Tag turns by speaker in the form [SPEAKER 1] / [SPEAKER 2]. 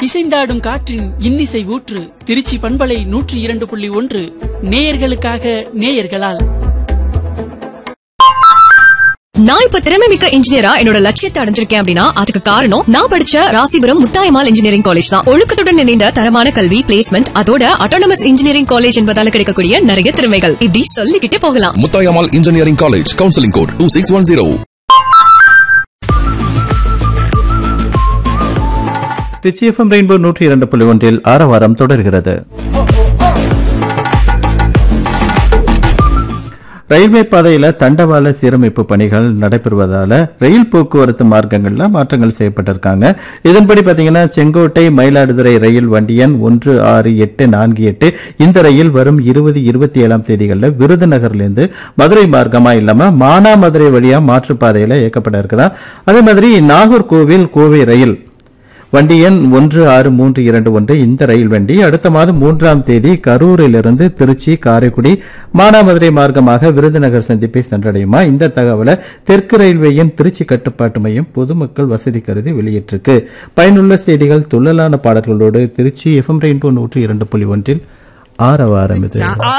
[SPEAKER 1] இசைந்தாடும் காற்றின் இன்னிசை ஊற்று திருச்சி பண்பலை நூற்றி இரண்டு புள்ளி ஒன்று நேயர்களுக்காக நேயர்களால்
[SPEAKER 2] நான் இப்ப திறமை மிக்க இன்ஜினியரா என்னோட லட்சியத்தை அடைஞ்சிருக்கேன் அப்படின்னா அதுக்கு காரணம் நான் படிச்ச ராசிபுரம் முத்தாயமால் இன்ஜினியரிங் காலேஜ் தான் ஒழுக்கத்துடன் இணைந்த தரமான கல்வி பிளேஸ்மெண்ட் அதோட அட்டானமஸ் இன்ஜினியரிங் காலேஜ் என்பதால கிடைக்கக்கூடிய நிறைய திறமைகள் இப்படி சொல்லிக்கிட்டே போகலாம்
[SPEAKER 3] Muthayammal engineering college counselling code two six one zero
[SPEAKER 4] Richie FM rainbow நூற்றி இரண்டு புள்ளி ஒன்றில் ஆரவாரம் தொடர்கிறது ரயில்வே பாதையில தண்டவாள சீரமைப்பு பணிகள் நடைபெறுவதால ரயில் போக்குவரத்து மார்க்கங்கள்ல மாற்றங்கள் செய்யப்பட்டிருக்காங்க இதன்படி பாத்தீங்கன்னா செங்கோட்டை மயிலாடுதுறை ரயில் வண்டி எண் ஒன்று ஆறு எட்டு நான்கு எட்டு இந்த ரயில் வரும் இருபது இருபத்தி ஏழாம் தேதிகளில் விருதுநகர்லேருந்து மதுரை மார்க்கமா இல்லாம மானாமதுரை வழியா மாற்றுப்பாதையில இயக்கப்பட இருக்குதா அதே மாதிரி நாகர்கோவில் கோவை ரயில் வண்டி எண் ஒன்று ஆறு மூன்று இரண்டு ஒன்று இந்த ரயில் வண்டி அடுத்த மாதம் மூன்றாம் தேதி கரூரிலிருந்து திருச்சி காரைக்குடி மானாமதுரை மார்க்கமாக விருதுநகர் சந்திப்பை சென்றடையுமா இந்த தகவலை தெற்கு ரயில்வேயின் திருச்சி கட்டுப்பாட்டு மையம் பொதுமக்கள் வசதி கருதி வெளியிட்டிருக்கு பயனுள்ள செய்திகள் துள்ளலான பாடல்களோடு திருச்சி எஃப்எம் ரெயின்போ நூற்றி இரண்டு புள்ளி ஒன்றில் ஆரவாரம் இது